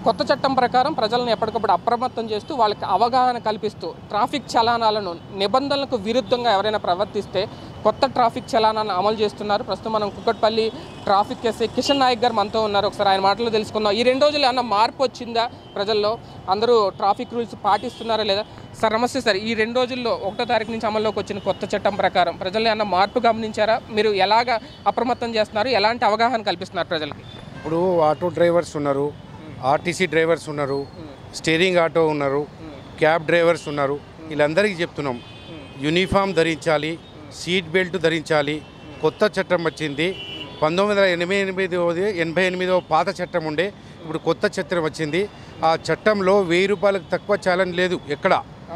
కొత్త చట్టం ప్రకారం ప్రజలను ఎప్పటికప్పుడు అప్రమత్తం చేస్తూ వాళ్ళకి అవగాహన కల్పిస్తూ ట్రాఫిక్ చలానాలను నిబంధనలకు విరుద్ధంగా ఎవరైనా ప్రవర్తిస్తే కొత్త ట్రాఫిక్ చలానాలను అమలు చేస్తున్నారు ప్రస్తుతం మనం కుక్కట్పల్లి ట్రాఫిక్ ఎస్ఐ కిషన్ నాయక్ గారు మనతో ఉన్నారు ఒకసారి ఆయన మాటలు తెలుసుకుందాం ఈ రెండు రోజులు ఏమన్నా మార్పు వచ్చిందా ప్రజల్లో అందరూ ట్రాఫిక్ రూల్స్ పాటిస్తున్నారా లేదా సార్ నమస్తే సార్ ఈ రెండు రోజుల్లో ఒకటో తారీఖు నుంచి అమల్లోకి వచ్చిన కొత్త చట్టం ప్రకారం ప్రజలు ఏమన్నా మార్పు గమనించారా మీరు ఎలాగ అప్రమత్తం చేస్తున్నారు ఎలాంటి అవగాహన కల్పిస్తున్నారు ప్రజలకి ఇప్పుడు ఆటో డ్రైవర్స్ ఉన్నారు ఆర్టీసీ డ్రైవర్స్ ఉన్నారు స్టీరింగ్ ఆటో ఉన్నారు క్యాబ్ డ్రైవర్స్ ఉన్నారు వీళ్ళందరికీ చెప్తున్నాం యూనిఫామ్ ధరించాలి సీట్ బెల్ట్ ధరించాలి కొత్త చట్టం వచ్చింది పంతొమ్మిది వందల ఎనభై ఎనిమిదవది ఎనభై ఎనిమిదవ పాత చట్టం ఉండే ఇప్పుడు కొత్త చట్టం వచ్చింది ఆ చట్టంలో వెయ్యి రూపాయలకు తక్కువ ఛాలెంజ్ లేదు ఎక్కడ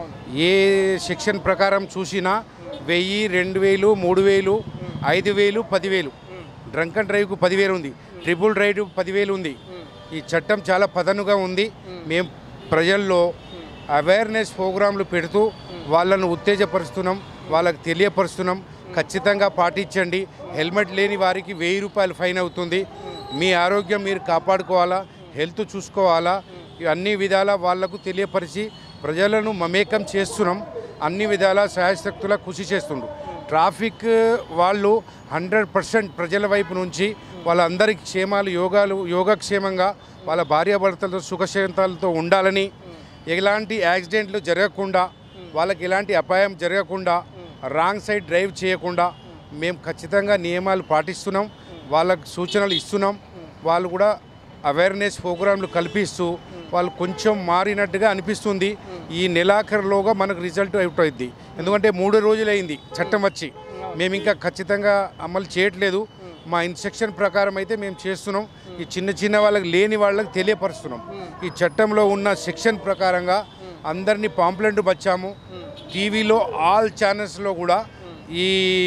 ఏ సెక్షన్ ప్రకారం చూసినా వెయ్యి రెండు వేలు మూడు వేలు ఐదు వేలు పదివేలు డ్రంక్ అండ్ డ్రైవ్కు పదివేలు ఉంది ట్రిపుల్ రైడ్ పదివేలు ఉంది ఈ చట్టం చాలా పదనుగా ఉంది మేము ప్రజల్లో అవేర్నెస్ ప్రోగ్రాంలు పెడుతూ వాళ్ళను ఉత్తేజపరుస్తున్నాం వాళ్ళకి తెలియపరుస్తున్నాం ఖచ్చితంగా పాటించండి హెల్మెట్ లేని వారికి వెయ్యి రూపాయలు ఫైన్ అవుతుంది మీ ఆరోగ్యం మీరు కాపాడుకోవాలా హెల్త్ చూసుకోవాలా ఇవి అన్ని విధాల వాళ్లకు తెలియపరిచి ప్రజలను మమేకం చేస్తున్నాం అన్ని విధాల సహాయశక్తుల కృషి చేస్తుండ్రు ట్రాఫిక్ వాళ్ళు హండ్రెడ్ పర్సెంట్ ప్రజల వైపు నుంచి వాళ్ళందరికీ క్షేమాలు యోగాలు యోగక్షేమంగా వాళ్ళ భార్యాభర్తలతో సుఖశాంతాలతో ఉండాలని ఎలాంటి యాక్సిడెంట్లు జరగకుండా వాళ్ళకి ఎలాంటి అపాయం జరగకుండా రాంగ్ సైడ్ డ్రైవ్ చేయకుండా మేము ఖచ్చితంగా నియమాలు పాటిస్తున్నాం వాళ్ళకు సూచనలు ఇస్తున్నాం వాళ్ళు కూడా అవేర్నెస్ ప్రోగ్రాంలు కల్పిస్తూ వాళ్ళు కొంచెం మారినట్టుగా అనిపిస్తుంది ఈ నెలాఖరులోగా మనకు రిజల్ట్ అవుతుంది ఎందుకంటే మూడు రోజులైంది చట్టం వచ్చి మేము ఇంకా ఖచ్చితంగా అమలు చేయట్లేదు మా ఇన్స్ట్రక్షన్ ప్రకారం అయితే మేము చేస్తున్నాం ఈ చిన్న చిన్న వాళ్ళకి లేని వాళ్ళకి తెలియపరుస్తున్నాం ఈ చట్టంలో ఉన్న సెక్షన్ ప్రకారంగా అందరినీ పాంప్లెంట్ వచ్చాము టీవీలో ఆల్ ఛానల్స్లో కూడా ఈ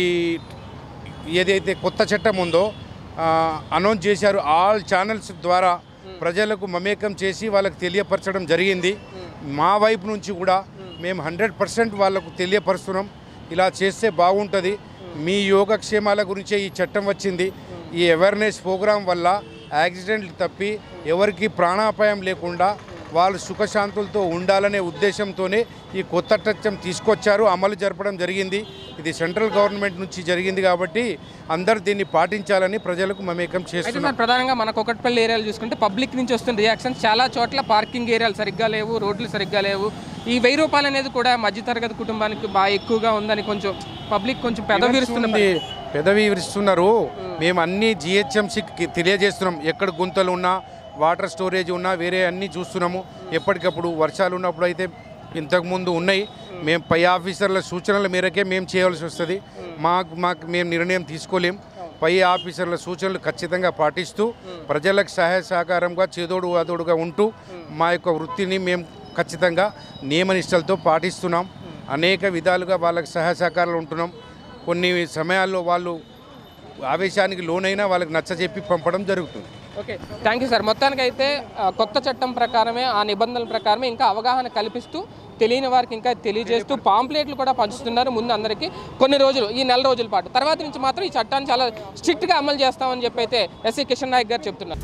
ఏదైతే కొత్త చట్టం ఉందో ఆ, అనౌన్స్ చేశారు ఆల్ ఛానల్స్ ద్వారా ప్రజలకు మమేకం చేసి వాళ్ళకి తెలియపరచడం జరిగింది మా వైపు నుంచి కూడా మేము హండ్రెడ్ పర్సెంట్ వాళ్ళకు తెలియపరుస్తున్నాం ఇలా చేస్తే బాగుంటుంది మీ యోగక్షేమాల గురించే ఈ చట్టం వచ్చింది ఈ అవేర్నెస్ ప్రోగ్రాం వల్ల యాక్సిడెంట్లు తప్పి ఎవరికి ప్రాణాపాయం లేకుండా వాళ్ళు సుఖశాంతులతో ఉండాలనే ఉద్దేశంతోనే ఈ కొత్త చట్టం తీసుకొచ్చారు అమలు జరపడం జరిగింది ఇది సెంట్రల్ గవర్నమెంట్ నుంచి జరిగింది కాబట్టి అందరు దీన్ని పాటించాలని ప్రజలకు మమేకం అయితే చేస్తున్నారు సార్ ప్రధానంగా మన కొకట్పల్లి ఏరియాలు చూసుకుంటే పబ్లిక్ నుంచి వస్తున్న రియాక్షన్ చాలా చోట్ల పార్కింగ్ ఏరియాలు సరిగ్గా లేవు రోడ్లు సరిగ్గా లేవు ఈ వెయ్యి రూపాయలు అనేది కూడా మధ్యతరగతి కుటుంబానికి బాగా ఎక్కువగా ఉందని కొంచెం పబ్లిక్ కొంచెం పెదవిరుస్తున్న ఉంది. పెదవి విరుస్తున్నారు మేము అన్ని జిహెచ్ఎంసీకి తెలియజేస్తున్నాం ఎక్కడ గుంతలు ఉన్నా వాటర్ స్టోరేజ్ ఉన్నా వేరే అన్నీ చూస్తున్నాము ఎప్పటికప్పుడు వర్షాలు ఉన్నప్పుడు అయితే ఇంతకుముందు ఉన్నాయి మేము పై ఆఫీసర్ల సూచనల మేరకే మేము చేయవలసి వస్తుంది మాకు మాకు మేము నిర్ణయం తీసుకోలేం పై ఆఫీసర్ల సూచనలు ఖచ్చితంగా పాటిస్తూ ప్రజలకు సహాయ సహకారంగా చేదోడు వాదోడుగా ఉంటూ మా యొక్క వృత్తిని మేము ఖచ్చితంగా నియమనిష్టలతో పాటిస్తున్నాం అనేక విధాలుగా వాళ్ళకి సహాయ సహకారాలు ఉంటున్నాం కొన్ని సమయాల్లో వాళ్ళు ఆవేశానికి లోనైనా వాళ్ళకి నచ్చజెప్పి పంపడం జరుగుతుంది ఓకే థ్యాంక్ యూ సార్ మొత్తానికి అయితే ఆ, కొత్త చట్టం ప్రకారమే ఆ నిబంధనల ప్రకారమే ఇంకా అవగాహన కల్పిస్తూ తెలియని వారికి ఇంకా తెలియజేస్తూ పాంప్లెట్లు కూడా పంచుతున్నారు ముందు అందరికీ కొన్ని రోజులు ఈ నెల రోజుల పాటు తర్వాత నుంచి మాత్రం ఈ చట్టాన్ని చాలా స్ట్రిక్ట్గా అమలు చేస్తామని చెప్పి అయితే ఎస్సీ కిషన్ నాయక్ గారు చెప్తున్నారు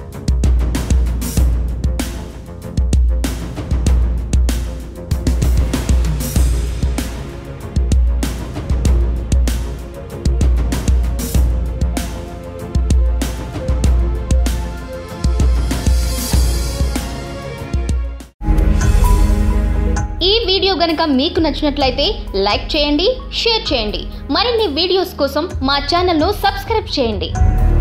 ఈ వీడియో గనుక మీకు నచ్చినట్లయితే లైక్ చేయండి షేర్ చేయండి మరిన్ని వీడియోస్ కోసం మా ఛానల్ను సబ్స్క్రైబ్ చేయండి